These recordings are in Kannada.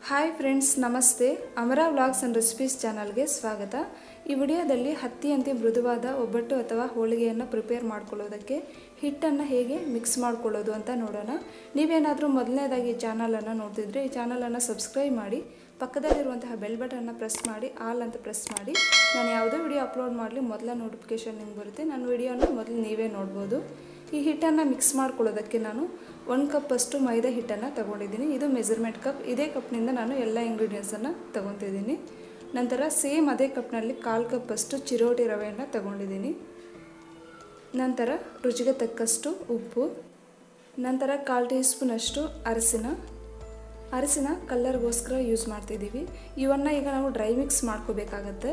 ಹಾಯ್ ಫ್ರೆಂಡ್ಸ್ ನಮಸ್ತೆ ಅಮರ ವ್ಲಾಗ್ಸ್ ಆ್ಯಂಡ್ ರೆಸಿಪೀಸ್ ಚಾನಲ್ಗೆ ಸ್ವಾಗತ ಈ ವಿಡಿಯೋದಲ್ಲಿ ಹತ್ತಿಯಂತೆ ಮೃದುವಾದ ಒಬ್ಬಟ್ಟು ಅಥವಾ ಹೋಳಿಗೆಯನ್ನು ಪ್ರಿಪೇರ್ ಮಾಡ್ಕೊಳ್ಳೋದಕ್ಕೆ ಹಿಟ್ಟನ್ನು ಹೇಗೆ ಮಿಕ್ಸ್ ಮಾಡ್ಕೊಳ್ಳೋದು ಅಂತ ನೋಡೋಣ ನೀವೇನಾದರೂ ಮೊದಲನೇದಾಗಿ ಈ ಚಾನಲನ್ನು ನೋಡ್ತಿದ್ರೆ ಈ ಚಾನಲನ್ನು ಸಬ್ಸ್ಕ್ರೈಬ್ ಮಾಡಿ ಪಕ್ಕದಲ್ಲಿರುವಂತಹ ಬೆಲ್ ಬಟನ್ನ ಪ್ರೆಸ್ ಮಾಡಿ ಆಲ್ ಅಂತ ಪ್ರೆಸ್ ಮಾಡಿ ನಾನು ಯಾವುದೇ ವಿಡಿಯೋ ಅಪ್ಲೋಡ್ ಮಾಡಲಿ ಮೊದಲ ನೋಟಿಫಿಕೇಷನ್ ನಿಮ್ಗೆ ಬರುತ್ತೆ ನನ್ನ ವಿಡಿಯೋನ ಮೊದಲು ನೀವೇ ನೋಡ್ಬೋದು ಈ ಹಿಟ್ಟನ್ನು ಮಿಕ್ಸ್ ಮಾಡ್ಕೊಳ್ಳೋದಕ್ಕೆ ನಾನು ಒಂದು ಕಪ್ಪಷ್ಟು ಮೈದಾ ಹಿಟ್ಟನ್ನು ತಗೊಂಡಿದ್ದೀನಿ ಇದು ಮೆಜರ್ಮೆಂಟ್ ಕಪ್ ಇದೇ ಕಪ್ನಿಂದ ನಾನು ಎಲ್ಲ ಇಂಗ್ರೀಡಿಯೆಂಟ್ಸನ್ನು ತಗೊತಿದ್ದೀನಿ ನಂತರ ಸೇಮ್ ಅದೇ ಕಪ್ನಲ್ಲಿ ಕಾಲು ಕಪ್ಪಷ್ಟು ಚಿರೋಟಿ ರವೆಯನ್ನು ತಗೊಂಡಿದ್ದೀನಿ ನಂತರ ರುಚಿಗೆ ತಕ್ಕಷ್ಟು ಉಪ್ಪು ನಂತರ ಕಾಲು ಟೀ ಸ್ಪೂನಷ್ಟು ಅರಸಿನ ಅರಸಿನ ಕಲ್ಲರ್ಗೋಸ್ಕರ ಯೂಸ್ ಮಾಡ್ತಿದ್ದೀವಿ ಇವನ್ನು ಈಗ ನಾವು ಡ್ರೈ ಮಿಕ್ಸ್ ಮಾಡ್ಕೋಬೇಕಾಗತ್ತೆ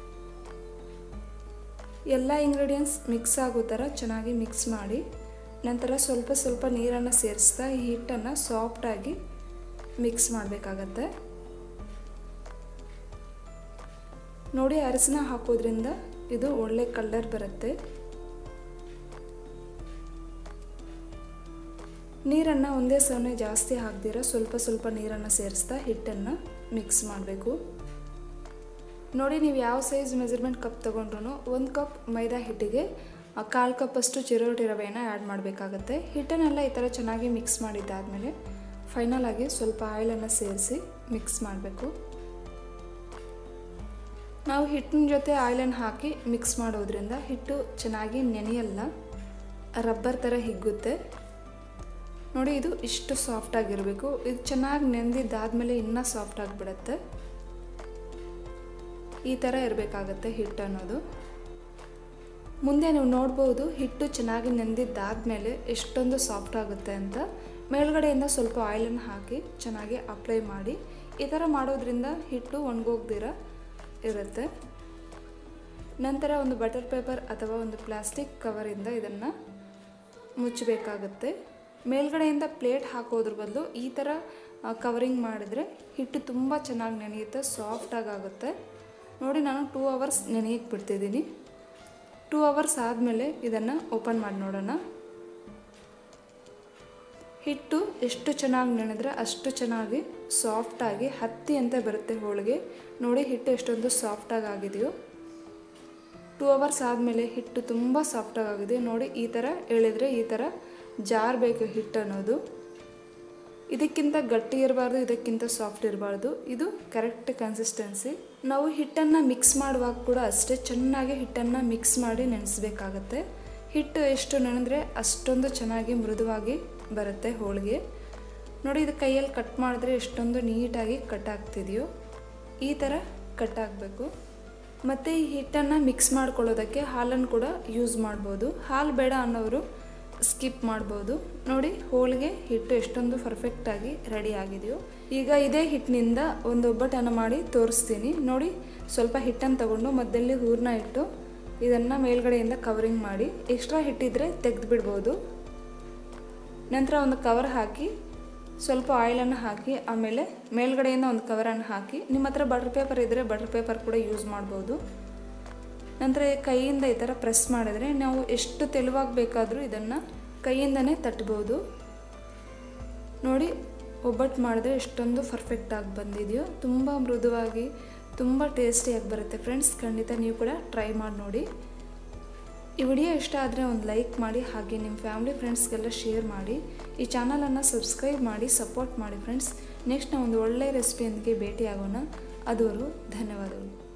ಎಲ್ಲ ಇಂಗ್ರೀಡಿಯೆಂಟ್ಸ್ ಮಿಕ್ಸ್ ಆಗೋ ಥರ ಚೆನ್ನಾಗಿ ಮಿಕ್ಸ್ ಮಾಡಿ ನಂತರ ಸ್ವಲ್ಪ ಸ್ವಲ್ಪ ನೀರನ್ನು ಸೇರಿಸ್ತಾ ಈ ಹಿಟ್ಟನ್ನು ಸಾಫ್ಟಾಗಿ ಮಿಕ್ಸ್ ಮಾಡಬೇಕಾಗತ್ತೆ ನೋಡಿ ಅರಸಿನ ಹಾಕೋದ್ರಿಂದ ಇದು ಒಳ್ಳೆ ಕಲರ್ ಬರುತ್ತೆ ನೀರನ್ನು ಒಂದೇ ಸಮಯ ಜಾಸ್ತಿ ಹಾಕ್ದಿರ ಸ್ವಲ್ಪ ಸ್ವಲ್ಪ ನೀರನ್ನು ಸೇರಿಸ್ತಾ ಹಿಟ್ಟನ್ನು ಮಿಕ್ಸ್ ಮಾಡಬೇಕು ನೋಡಿ ನೀವು ಯಾವ ಸೈಜ್ ಮೆಜರ್ಮೆಂಟ್ ಕಪ್ ತೊಗೊಂಡ್ರು ಒಂದು ಕಪ್ ಮೈದಾ ಹಿಟ್ಟಿಗೆ ಕಾಲು ಕಪ್ಪಷ್ಟು ಚಿರೋಟಿ ರವೆಯನ್ನು ಆ್ಯಡ್ ಮಾಡಬೇಕಾಗತ್ತೆ ಹಿಟ್ಟನ್ನೆಲ್ಲ ಈ ಥರ ಚೆನ್ನಾಗಿ ಮಿಕ್ಸ್ ಮಾಡಿದ್ದಾದಮೇಲೆ ಫೈನಲ್ ಆಗಿ ಸ್ವಲ್ಪ ಆಯಿಲನ್ನು ಸೇರಿಸಿ ಮಿಕ್ಸ್ ಮಾಡಬೇಕು ನಾವು ಹಿಟ್ಟಿನ ಜೊತೆ ಆಯಿಲನ್ನು ಹಾಕಿ ಮಿಕ್ಸ್ ಮಾಡೋದ್ರಿಂದ ಹಿಟ್ಟು ಚೆನ್ನಾಗಿ ನೆನೆಯಲ್ಲ ರಬ್ಬರ್ ಥರ ಹಿಗ್ಗುತ್ತೆ ನೋಡಿ ಇದು ಇಷ್ಟು ಸಾಫ್ಟಾಗಿರಬೇಕು ಇದು ಚೆನ್ನಾಗಿ ನೆಂದಿದ್ದಾದಮೇಲೆ ಇನ್ನೂ ಸಾಫ್ಟ್ ಆಗಿಬಿಡುತ್ತೆ ಈ ಥರ ಇರಬೇಕಾಗತ್ತೆ ಹಿಟ್ಟು ಅನ್ನೋದು ಮುಂದೆ ನೀವು ನೋಡ್ಬೋದು ಹಿಟ್ಟು ಚೆನ್ನಾಗಿ ನೆಂದಿದ್ದಾದಮೇಲೆ ಎಷ್ಟೊಂದು ಸಾಫ್ಟ್ ಆಗುತ್ತೆ ಅಂತ ಮೇಲ್ಗಡೆಯಿಂದ ಸ್ವಲ್ಪ ಆಯಿಲನ್ನು ಹಾಕಿ ಚೆನ್ನಾಗಿ ಅಪ್ಲೈ ಮಾಡಿ ಈ ಥರ ಮಾಡೋದ್ರಿಂದ ಹಿಟ್ಟು ಒಣಗೋಗ್ದಿರ ಇರುತ್ತೆ ನಂತರ ಒಂದು ಬಟರ್ ಪೇಪರ್ ಅಥವಾ ಒಂದು ಪ್ಲಾಸ್ಟಿಕ್ ಕವರಿಂದ ಇದನ್ನು ಮುಚ್ಚಬೇಕಾಗುತ್ತೆ ಮೇಲ್ಗಡೆಯಿಂದ ಪ್ಲೇಟ್ ಹಾಕೋದ್ರ ಬದಲು ಈ ಥರ ಕವರಿಂಗ್ ಮಾಡಿದರೆ ಹಿಟ್ಟು ತುಂಬ ಚೆನ್ನಾಗಿ ನೆನೆಯುತ್ತೆ ಸಾಫ್ಟಾಗಿ ಆಗುತ್ತೆ ನೋಡಿ ನಾನು ಟೂ ಅವರ್ಸ್ ನೆನೆಯಕ್ಕೆ ಬಿಡ್ತಿದ್ದೀನಿ ಟೂ ಅವರ್ಸ್ ಆದಮೇಲೆ ಇದನ್ನು ಓಪನ್ ಮಾಡಿ ನೋಡೋಣ ಹಿಟ್ಟು ಎಷ್ಟು ಚೆನ್ನಾಗಿ ನೆನೆದ್ರೆ ಅಷ್ಟು ಚೆನ್ನಾಗಿ ಸಾಫ್ಟಾಗಿ ಹತ್ತಿ ಅಂತ ಬರುತ್ತೆ ಹೋಳಿಗೆ ನೋಡಿ ಹಿಟ್ಟು ಎಷ್ಟೊಂದು ಸಾಫ್ಟಾಗಿ ಆಗಿದೆಯೋ ಟೂ ಅವರ್ಸ್ ಆದಮೇಲೆ ಹಿಟ್ಟು ತುಂಬ ಸಾಫ್ಟಾಗಿ ಆಗಿದೆ ನೋಡಿ ಈ ಥರ ಎಳೆದ್ರೆ ಈ ಥರ ಜಾರಬೇಕು ಹಿಟ್ಟು ಅನ್ನೋದು ಇದಕ್ಕಿಂತ ಗಟ್ಟಿ ಇರಬಾರ್ದು ಇದಕ್ಕಿಂತ ಸಾಫ್ಟ್ ಇರಬಾರ್ದು ಇದು ಕರೆಕ್ಟ್ ಕನ್ಸಿಸ್ಟೆನ್ಸಿ ನಾವು ಹಿಟ್ಟನ್ನು ಮಿಕ್ಸ್ ಮಾಡುವಾಗ ಕೂಡ ಅಷ್ಟೇ ಚೆನ್ನಾಗಿ ಹಿಟ್ಟನ್ನು ಮಿಕ್ಸ್ ಮಾಡಿ ನೆನೆಸ್ಬೇಕಾಗತ್ತೆ ಹಿಟ್ಟು ಎಷ್ಟು ನೆನೆದ್ರೆ ಅಷ್ಟೊಂದು ಚೆನ್ನಾಗಿ ಮೃದುವಾಗಿ ಬರುತ್ತೆ ಹೋಳಿಗೆ ನೋಡಿ ಇದು ಕೈಯಲ್ಲಿ ಕಟ್ ಮಾಡಿದ್ರೆ ಎಷ್ಟೊಂದು ನೀಟಾಗಿ ಕಟ್ ಆಗ್ತಿದೆಯೋ ಈ ಥರ ಕಟ್ ಆಗಬೇಕು ಮತ್ತು ಈ ಹಿಟ್ಟನ್ನು ಮಿಕ್ಸ್ ಮಾಡ್ಕೊಳ್ಳೋದಕ್ಕೆ ಹಾಲನ್ನು ಕೂಡ ಯೂಸ್ ಮಾಡ್ಬೋದು ಹಾಲು ಬೇಡ ಅನ್ನೋರು ಸ್ಕಿಪ್ ಮಾಡ್ಬೋದು ನೋಡಿ ಹೋಳಿಗೆ ಹಿಟ್ಟು ಎಷ್ಟೊಂದು ಪರ್ಫೆಕ್ಟಾಗಿ ರೆಡಿ ಆಗಿದೆಯೋ ಈಗ ಇದೇ ಹಿಟ್ಟಿನಿಂದ ಒಂದು ಒಬ್ಬಟ್ಟನ್ನು ಮಾಡಿ ತೋರಿಸ್ತೀನಿ ನೋಡಿ ಸ್ವಲ್ಪ ಹಿಟ್ಟನ್ನು ತಗೊಂಡು ಮಧ್ಯದಲ್ಲಿ ಹೂರಣ ಇಟ್ಟು ಇದನ್ನು ಮೇಲ್ಗಡೆಯಿಂದ ಕವರಿಂಗ್ ಮಾಡಿ ಎಕ್ಸ್ಟ್ರಾ ಹಿಟ್ಟಿದ್ರೆ ತೆಗೆದು ಬಿಡ್ಬೋದು ನಂತರ ಒಂದು ಕವರ್ ಹಾಕಿ ಸ್ವಲ್ಪ ಆಯಿಲನ್ನು ಹಾಕಿ ಆಮೇಲೆ ಮೇಲ್ಗಡೆಯಿಂದ ಒಂದು ಕವರನ್ನು ಹಾಕಿ ನಿಮ್ಮ ಹತ್ರ ಬಟರ್ ಪೇಪರ್ ಇದ್ದರೆ ಬಟರ್ ಪೇಪರ್ ಕೂಡ ಯೂಸ್ ಮಾಡ್ಬೋದು ನಂತರ ಕೈಯಿಂದ ಈ ಥರ ಪ್ರೆಸ್ ಮಾಡಿದ್ರೆ ನಾವು ಎಷ್ಟು ತೆಳುವಾಗಿ ಬೇಕಾದರೂ ಇದನ್ನು ಕೈಯಿಂದನೇ ತಟ್ಬೋದು ನೋಡಿ ಒಬ್ಬಟ್ಟು ಮಾಡಿದ್ರೆ ಎಷ್ಟೊಂದು ಪರ್ಫೆಕ್ಟಾಗಿ ಬಂದಿದೆಯೋ ತುಂಬ ಮೃದುವಾಗಿ ತುಂಬ ಟೇಸ್ಟಿಯಾಗಿ ಬರುತ್ತೆ ಫ್ರೆಂಡ್ಸ್ ಖಂಡಿತ ನೀವು ಕೂಡ ಟ್ರೈ ಮಾಡಿ ನೋಡಿ ಈ ವಿಡಿಯೋ ಇಷ್ಟ ಆದರೆ ಒಂದು ಲೈಕ್ ಮಾಡಿ ಹಾಗೆ ನಿಮ್ಮ ಫ್ಯಾಮಿಲಿ ಫ್ರೆಂಡ್ಸ್ಗೆಲ್ಲ ಶೇರ್ ಮಾಡಿ ಈ ಚಾನಲನ್ನು ಸಬ್ಸ್ಕ್ರೈಬ್ ಮಾಡಿ ಸಪೋರ್ಟ್ ಮಾಡಿ ಫ್ರೆಂಡ್ಸ್ ನೆಕ್ಸ್ಟ್ ನಾವು ಒಂದು ಒಳ್ಳೆಯ ರೆಸಿಪಿಯೊಂದಿಗೆ ಭೇಟಿಯಾಗೋಣ ಅದುವರು ಧನ್ಯವಾದಗಳು